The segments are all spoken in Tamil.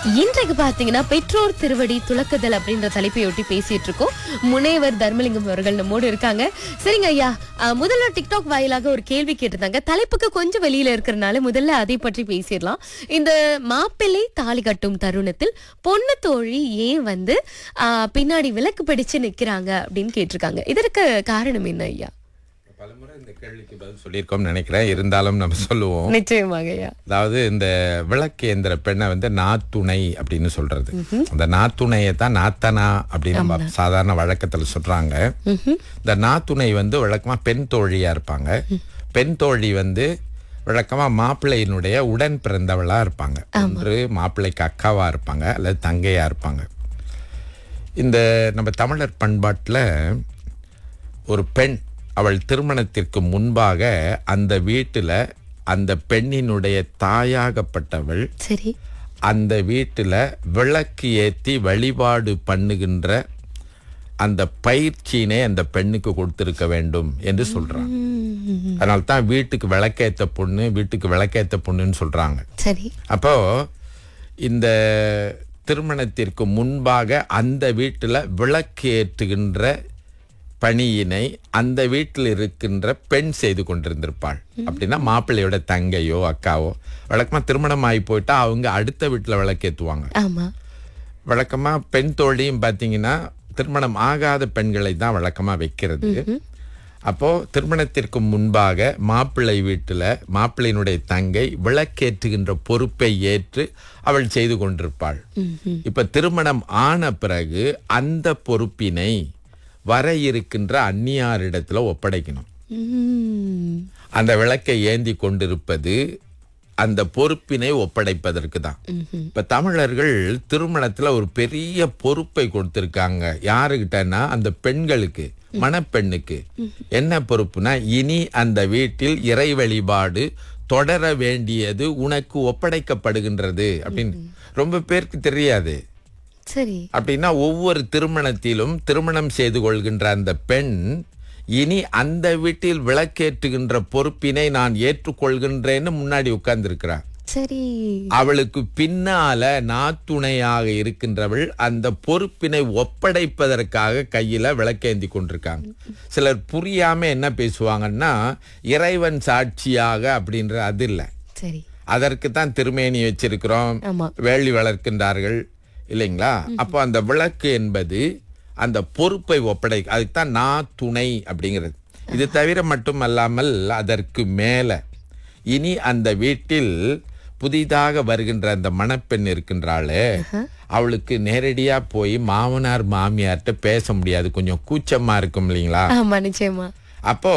இன்றைக்கு பாத்தீங்கன்னா பெற்றோர் திருவடி துலக்குதல் அப்படின்ற தலைப்பையொட்டி பேசிட்டு இருக்கோம் முனைவர் தர்மலிங்கம் அவர்கள் நம்மோடு இருக்காங்க சரிங்க ஐயா அஹ், முதல்ல டிக்டாக் வாயிலாக ஒரு கேள்வி கேட்டிருந்தாங்க தலைப்புக்கு கொஞ்சம் வெளியில இருக்கிறனால முதல்ல அதை பற்றி பேசிடலாம் இந்த மாப்பிள்ளை தாலி கட்டும் தருணத்தில் பொண்ணு தோழி ஏன் வந்து அஹ், பின்னாடி விளக்கு பிடிச்சு நிக்கிறாங்க அப்படின்னு கேட்டிருக்காங்க இதற்கு காரணம் என்ன ஐயா பலமுறை இந்த கேள்விக்கு பதில் சொல்லியிருக்கோம்னு நினைக்கிறேன் இருந்தாலும் நம்ம சொல்லுவோம் நிச்சயமாக ஐயா அதாவது இந்த விளக்கேந்திர பெண்ணை வந்து நாத்துணை அப்படின்னு சொல்றது அந்த நாத்துணையை தான் நாத்தனா அப்படின்னு நம்ம சாதாரண வழக்கத்துல சொல்றாங்க இந்த நாத்துணை வந்து வழக்கமா பெண் தோழியா இருப்பாங்க பெண் தோழி வந்து வழக்கமா மாப்பிள்ளையினுடைய உடன் பிறந்தவளா இருப்பாங்க ஒன்று மாப்பிள்ளைக்கு அக்காவா இருப்பாங்க அல்லது தங்கையா இருப்பாங்க இந்த நம்ம தமிழர் பண்பாட்டில் ஒரு பெண் அவள் திருமணத்திற்கு முன்பாக அந்த வீட்டில் அந்த பெண்ணினுடைய தாயாகப்பட்டவள் சரி அந்த வீட்டில் விளக்கு ஏற்றி வழிபாடு பண்ணுகின்ற அந்த பயிற்சியினை அந்த பெண்ணுக்கு கொடுத்திருக்க வேண்டும் என்று சொல்றாங்க அதனால தான் வீட்டுக்கு விளக்கேத்த பொண்ணு வீட்டுக்கு விளக்கேத்த பொண்ணுன்னு சொல்றாங்க சரி அப்போ இந்த திருமணத்திற்கு முன்பாக அந்த வீட்டில் விளக்கு ஏற்றுகின்ற பணியினை அந்த வீட்டில் இருக்கின்ற பெண் செய்து கொண்டிருந்திருப்பாள் அப்படின்னா மாப்பிள்ளையோட தங்கையோ அக்காவோ வழக்கமா திருமணம் ஆகி போயிட்டா அவங்க அடுத்த வீட்டில் விளக்கேற்றுவாங்க ஆமா வழக்கமா பெண் தோழியும் பார்த்தீங்கன்னா திருமணம் ஆகாத பெண்களை தான் வழக்கமா வைக்கிறது அப்போ திருமணத்திற்கு முன்பாக மாப்பிள்ளை வீட்டுல மாப்பிள்ளையினுடைய தங்கை விளக்கேற்றுகின்ற பொறுப்பை ஏற்று அவள் செய்து கொண்டிருப்பாள் இப்ப திருமணம் ஆன பிறகு அந்த பொறுப்பினை வர இருக்கின்ற அந்நியாரிடத்துல ஒப்படைக்கணும் உம். அந்த விளக்கை ஏந்தி கொண்டிருப்பது அந்த பொறுப்பினை ஒப்படைப்பதற்கு தான் இப்ப தமிழர்கள் திருமணத்துல ஒரு பெரிய பொறுப்பை கொடுத்திருக்காங்க யாருகிட்டன்னா அந்த பெண்களுக்கு மணப்பெண்ணுக்கு என்ன பொறுப்புனா இனி அந்த வீட்டில் இறை வழிபாடு தொடர வேண்டியது உனக்கு ஒப்படைக்கப்படுகின்றது அப்படின்னு ரொம்ப பேருக்கு தெரியாது சரி அப்படின்னா ஒவ்வொரு திருமணத்திலும் திருமணம் செய்து கொள்கின்ற அந்த பெண் இனி அந்த வீட்டில் விளக்கேற்றுகின்ற பொறுப்பினை நான் ஏற்றுக்கொள்கின்றேன்னு முன்னாடி உட்கார்ந்திருக்கிறார் சரி அவளுக்கு பின்னால நாத்துணையாக இருக்கின்றவள் அந்த பொறுப்பினை ஒப்படைப்பதற்காக கையில விளக்கேந்தி கொண்டிருக்காங்க சிலர் புரியாம என்ன பேசுவாங்கன்னா இறைவன் சாட்சியாக அப்படின்ற அது இல்லை சரி அதற்கு தான் திருமேனி வச்சிருக்கிறோம் ஆமா வேள்வி வளர்க்கின்றார்கள் இல்லைங்களா அப்போ அந்த விளக்கு என்பது அந்த பொறுப்பை ஒப்படை அதுக்குதான் நான் துணை அப்படிங்கிறது இது தவிர மட்டுமல்லாமல் அதற்கு மேல இனி அந்த வீட்டில் புதிதாக வருகின்ற அந்த மணப்பெண் இருக்கின்றாளே அவளுக்கு நேரடியா போய் மாமனார் மாமியார்கிட்ட பேச முடியாது கொஞ்சம் கூச்சமா இருக்கும் இல்லைங்களா ஆமா நிச்சயமா அப்போ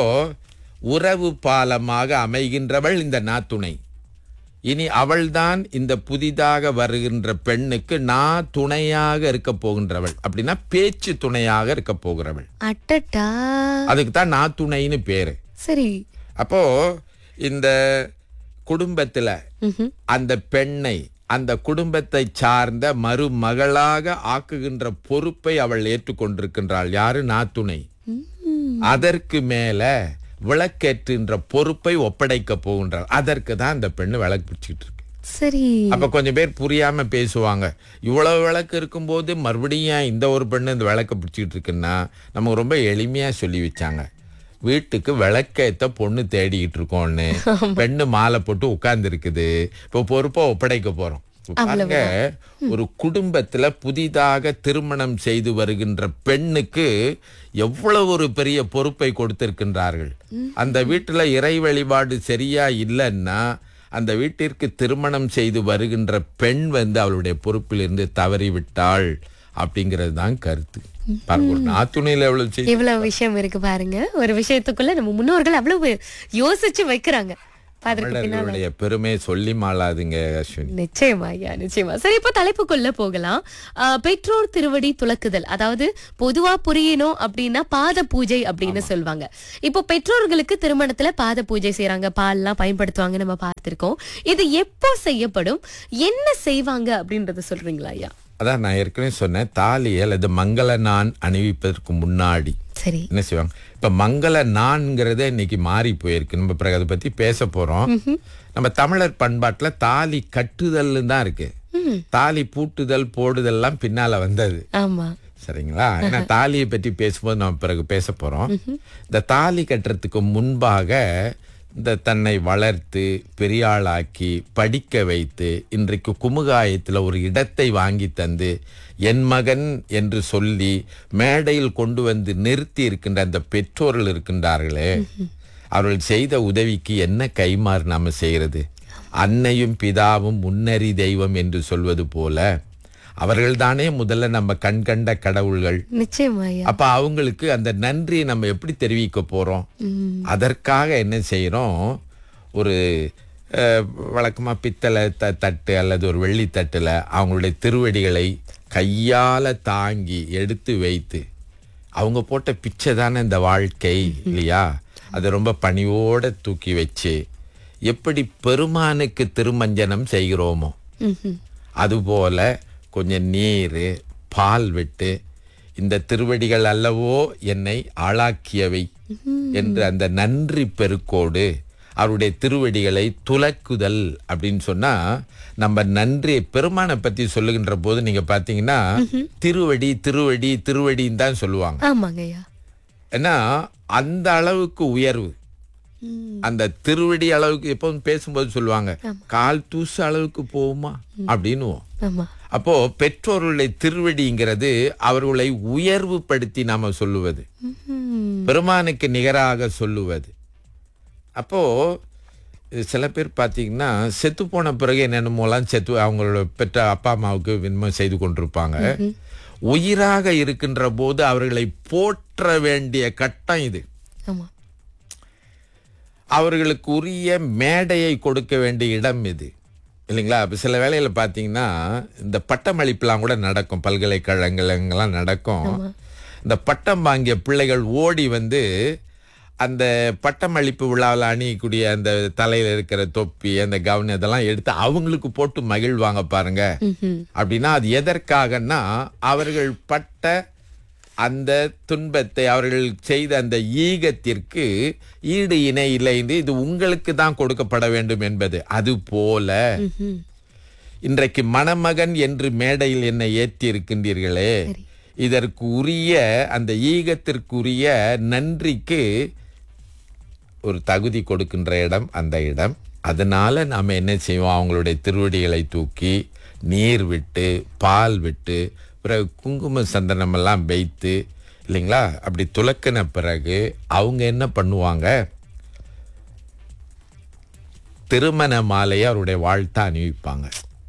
உறவு பாலமாக அமைகின்றவள் இந்த நாத்துணை இனி அவள்தான் இந்த புதிதாக வருகின்ற பெண்ணுக்கு நான் துணையாக இருக்க போகின்றவள் அப்படின்னா பேச்சு துணையாக இருக்க போகிறவள் அட்டட்டா அதுக்கு தான் நான் துணைன்னு பேரு சரி அப்போ இந்த குடும்பத்துல ம்ஹும். அந்த பெண்ணை அந்த குடும்பத்தை சார்ந்த மருமகளாக ஆக்குகின்ற பொறுப்பை அவள் ஏற்றுக்கொண்டிருக்கின்றாள் யாரு நாத்துணை உம். அதற்கு மேல விளக்கேற்றுகின்ற பொறுப்பை ஒப்படைக்க போகின்றாள் அதற்கு தான் அந்த பெண்ணு விளக்கு பிடிச்சிட்டு இருக்கு சரி அப்ப கொஞ்சம் பேர் புரியாம பேசுவாங்க இவ்வளவு விளக்கு இருக்கும்போது மறுபடியும் ஏன் இந்த ஒரு பெண்ணு இந்த விளக்க பிடிச்சிட்டு இருக்குன்னா நமக்கு ரொம்ப எளிமையா சொல்லி வச்சாங்க வீட்டுக்கு விளக்கேத்த பொண்ணு தேடிக்கிட்டு இருக்கோம்னு பெண்ணு மாலை போட்டு உட்கார்ந்து இருக்குது இப்போ பொறுப்பா ஒப்படைக்க போறோம் இப்ப பாருங்க ஒரு குடும்பத்துல புதிதாக திருமணம் செய்து வருகின்ற பெண்ணுக்கு எவ்வளவு ஒரு பெரிய பொறுப்பை கொடுத்திருக்கின்றார்கள் அந்த வீட்டுல இறை வழிபாடு சரியா இல்லைன்னா அந்த வீட்டிற்கு திருமணம் செய்து வருகின்ற பெண் வந்து அவளுடைய பொறுப்பிலிருந்து தவறிவிட்டாள் அப்படிங்கிறது தான் கருத்து பாருங்க ஒரு நாத்துணையில எவ்வளவு செய்தி இவ்வளவு விஷயம் இருக்கு பாருங்க ஒரு விஷயத்துக்குள்ள நம்ம முன்னோர்கள் அவ்வளவு யோசிச்சு வைக்கிறாங்க அதற்கு பின்னால தமிழர்களுடைய பெருமை சொல்லி மாளாதுங்க அஸ்வினி நிச்சயமா ஐயா நிச்சயமா சரி இப்போ தலைப்புக்குள்ள போகலாம் ஆஹ், பெற்றோர் திருவடி துலக்குதல் அதாவது பொதுவா புரியணும் அப்படின்னா பாத பூஜை அப்படின்னு சொல்லுவாங்க இப்போ பெற்றோர்களுக்கு திருமணத்துல பாத பூஜை செய்யறாங்க பால்லாம் பயன்படுத்துவாங்க நம்ம பார்த்திருக்கோம் இது எப்போ செய்யப்படும் என்ன செய்வாங்க அப்படின்றத சொல்றீங்களா ஐயா அதான் நான் ஏற்கனவே சொன்னேன் தாலியை அல்லது மங்கள நான் அணிவிப்பதற்கு முன்னாடி சரி என்ன செய்வாங்க இப்ப மங்கள நான்கிறதே இன்னைக்கு மாறி போயிருக்கு நம்ம பிறகு அதை பத்தி பேச போறோம் நம்ம தமிழர் பண்பாட்டுல தாலி கட்டுதல்னு தான் இருக்கு ம்ஹும். தாலி பூட்டுதல் போடுதல்லாம் பின்னால வந்தது ஆமா சரிங்களா ஏன்னா தாலியை பற்றி பேசும்போது நம்ம பிறகு பேச போறோம் இந்த தாலி கட்டுறதுக்கு முன்பாக இந்த தன்னை வளர்த்து பெரியாளாக்கி படிக்க வைத்து இன்றைக்கு குமுகாயத்தில் ஒரு இடத்தை வாங்கி தந்து என் மகன் என்று சொல்லி மேடையில் கொண்டு வந்து நிறுத்தி இருக்கின்ற அந்த பெற்றோர்கள் இருக்கின்றார்களே அவர்கள் செய்த உதவிக்கு என்ன கைமாறு நாம செய்கிறது அன்னையும் பிதாவும் முன்னறி தெய்வம் என்று சொல்வது போல அவர்கள்தானே முதல்ல நம்ம கண் கண்ட கடவுள்கள் நிச்சயமா ஐயா அப்ப அவங்களுக்கு அந்த நன்றியை நம்ம எப்படி தெரிவிக்க போறோம் ம். அதற்காக என்ன செய்றோம் ஒரு அஹ், வழக்கமா பித்தளை த தட்டு அல்லது ஒரு வெள்ளி தட்டுல அவங்களுடைய திருவடிகளை கையால தாங்கி எடுத்து வைத்து அவங்க போட்ட பிச்சை தானே இந்த வாழ்க்கை இல்லையா அதை ரொம்ப பணிவோட தூக்கி வச்சு எப்படி பெருமானுக்கு திருமஞ்சனம் செய்கிறோமோ ம்ஹும். அதுபோல கொஞ்சம் நீர் பால் விட்டு இந்த திருவடிகள் அல்லவோ என்னை ஆளாக்கியவை என்று அந்த நன்றி பெருக்கோடு அவருடைய திருவடிகளை துலக்குதல் அப்படின்னு சொன்னா நம்ம நன்றி பெருமானை பத்தி சொல்லுகின்ற போது நீங்க பாத்தீங்கன்னா திருவடி திருவடி திருவடின்னு தான் சொல்லுவாங்க ஆமாங்க ஐயா ஏன்னா அந்த அளவுக்கு உயர்வு ம். அந்த திருவடி அளவுக்கு எப்போதும் பேசும்போது சொல்லுவாங்க கால் தூசு அளவுக்கு போகுமா அப்படின்னுவோம் ஆமா அப்போ பெற்றோர்களுடைய திருவடிங்கிறது அவர்களை உயர்வுபடுத்தி நாம சொல்லுவது ம்ஹும். பெருமானுக்கு நிகராக சொல்லுவது அப்போ இது சில பேர் பார்த்தீங்கன்னா செத்து போன பிறகு என்னென்னமோலாம் செத்து அவங்களோட பெற்ற அப்பா அம்மாவுக்கு வின்மம் செய்து கொண்டிருப்பாங்க உயிராக இருக்கின்ற போது அவர்களை போற்ற வேண்டிய கட்டம் இது ஆமா அவர்களுக்கு உரிய மேடையை கொடுக்க வேண்டிய இடம் இது இல்லைங்களா இப்போ சில வேளையில் பார்த்தீங்கன்னா இந்த பட்டமளிப்புலாம் கூட நடக்கும் பல்கலைக்கழகங்கள் எங்கெல்லாம் நடக்கும் இந்த பட்டம் வாங்கிய பிள்ளைகள் ஓடி வந்து அந்த பட்டமளிப்பு விழாவில் அணியக்கூடிய அந்த தலையில் இருக்கிற தொப்பி அந்த கவுன் இதெல்லாம் எடுத்து அவங்களுக்கு போட்டு மகிழ்வாங்க பாருங்க ம்ஹும். அப்படின்னா அது எதற்காகன்னா அவர்கள் பட்ட அந்த துன்பத்தை அவர்கள் செய்த அந்த ஈகத்திற்கு ஈடு இணை இல்லை என்று இது உங்களுக்கு தான் கொடுக்கப்பட வேண்டும் என்பது அது போல ம்ஹும். இன்றைக்கு மணமகன் என்று மேடையில் என்னை ஏற்றி இருக்கின்றீர்களே இதற்கு உரிய அந்த ஈகத்திற்குரிய நன்றிக்கு ஒரு தகுதி கொடுக்கின்ற இடம் அந்த இடம் அதனால நாம என்ன செய்வோம் அவங்களுடைய திருவடிகளை தூக்கி நீர் விட்டு பால் விட்டு பிறகு குங்கும சந்தனம் எல்லாம் வைத்து இல்லைங்களா அப்படி துலக்கின பிறகு அவங்க என்ன பண்ணுவாங்க திருமண மாலையை அவருடைய வாழ்த்தா அணிவிப்பாங்க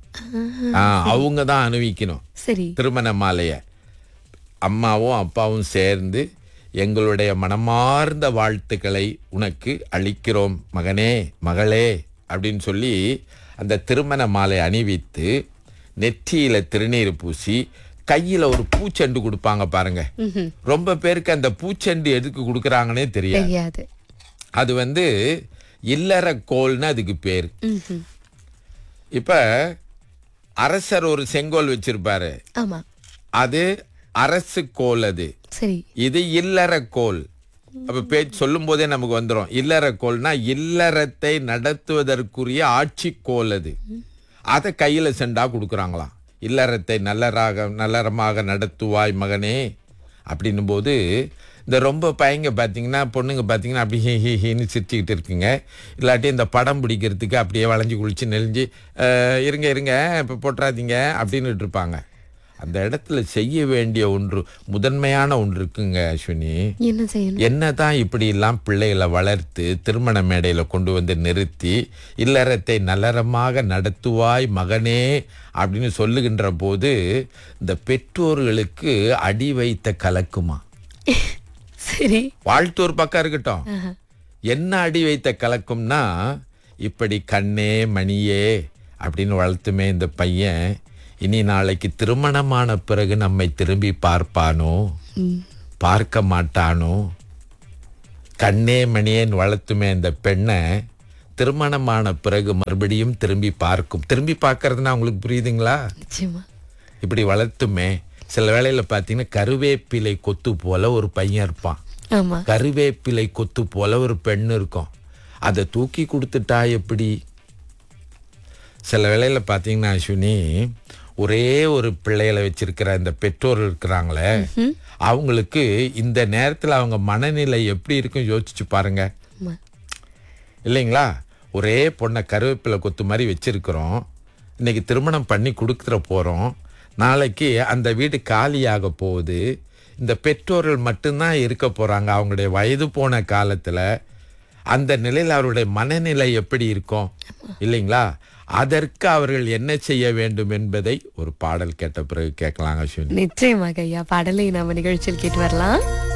அவங்க தான் அணிவிக்கணும் சரி திருமண மாலையை அம்மாவும் அப்பாவும் சேர்ந்து எங்களுடைய மனமார்ந்த வாழ்த்துக்களை உனக்கு அளிக்கிறோம் மகனே மகளே அப்படின்னு சொல்லி அந்த திருமண மாலை அணிவித்து நெற்றியில திருநீர் பூசி கையில ஒரு பூச்செண்டு கொடுப்பாங்க பாருங்க ம்ஹும். ரொம்ப பேருக்கு அந்த பூச்செண்டு எதுக்கு கொடுக்கறாங்கன்னே தெரியாது தெரியாது அது வந்து இல்லற கோல்னு அதுக்கு பேர் ம்ஹும். இப்ப அரசர் ஒரு செங்கோல் வச்சிருப்பாரு ஆமா அது அரசு கோல் அது சரி இது இல்லற கோல் அப்ப பேச்சு சொல்லும் போதே நமக்கு வந்துரும் இல்லற கோல்னா இல்லறத்தை நடத்துவதற்குரிய ஆட்சி கோல் அது அதை கையில செண்டா கொடுக்குறாங்களாம் இல்லறத்தை நல்லராக நல்லறமாக நடத்துவாய் மகனே அப்படின்னும் போது இந்த ரொம்ப பையங்க பார்த்தீங்கன்னா பொண்ணுங்க பார்த்தீங்கன்னா அப்படி ஹி ஹி ஹின்னு சிரிச்சுக்கிட்டு இருக்குங்க இல்லாட்டி இந்த படம் பிடிக்கிறதுக்கு அப்படியே வளைஞ்சு குளிச்சு நெளிஞ்சு "அஹ், இருங்க இருங்க இப்போ போட்டுறாதீங்க அப்படின்னுட்டு இருப்பாங்க அந்த இடத்துல செய்ய வேண்டிய ஒன்று முதன்மையான ஒன்று இருக்குங்க அஸ்வினி என்ன செய்யணும் என்னதான் இப்படி எல்லாம் பிள்ளைகளை வளர்த்து திருமண மேடையில கொண்டு வந்து நிறுத்தி இல்லறத்தை நல்லறமாக நடத்துவாய் மகனே அப்படின்னு சொல்லுகின்ற போது இந்த பெற்றோர்களுக்கு அடி வைத்த கலக்குமா சரி வாழ்த்து ஒரு பக்கம் இருக்கட்டும் ஆஹா. என்ன அடி வைத்த கலக்கும்னா இப்படி கண்ணே மணியே அப்படின்னு வளர்த்துமே இந்த பையன் இனி நாளைக்கு திருமணமான பிறகு நம்மை திரும்பி பார்ப்பானோ ம். பார்க்க மாட்டானோ கண்ணே மணியேன்னு வளர்த்துமே இந்த பெண்ணை திருமணமான பிறகு மறுபடியும் திரும்பி பார்க்கும் திரும்பி பார்க்கறதுன்னா உங்களுக்கு புரியுதுங்களா நிச்சயமா இப்படி வளர்த்துமே சில வேளையில பார்த்தீங்கன்னா கருவேப்பிலை கொத்து போல ஒரு பையன் இருப்பான் ஆமா கருவேப்பிலை கொத்து போல ஒரு பெண் இருக்கும் அதை தூக்கி கொடுத்துட்டா எப்படி சில வேளையில் பார்த்தீங்கன்னா அஸ்வினி ஒரே ஒரு பிள்ளைகளை வச்சிருக்கிற இந்த பெற்றோர் இருக்கிறாங்களே அவங்களுக்கு இந்த நேரத்தில் அவங்க மனநிலை எப்படி இருக்கும் யோசிச்சு பாருங்க ஆமா. இல்லைங்களா ஒரே பொண்ணை கருவேப்பிலை கொத்து மாதிரி வச்சிருக்கிறோம் இன்னைக்கு திருமணம் பண்ணி கொடுத்துற போகிறோம் நாளைக்கு அந்த வீடு காலியாக போகுது இந்த பெற்றோர்கள் மட்டும்தான் இருக்க போகிறாங்க அவங்களுடைய வயது போன காலத்தில் அந்த நிலையில் அவருடைய மனநிலை எப்படி இருக்கும் இல்லைங்களா அதற்கு அவர்கள் என்ன செய்ய வேண்டும் என்பதை ஒரு பாடல் கேட்ட பிறகு கேட்கலாம் அஸ்வினி நிச்சயமாக ஐயா பாடலை நம்ம நிகழ்ச்சியில் கேட்டு வரலாம்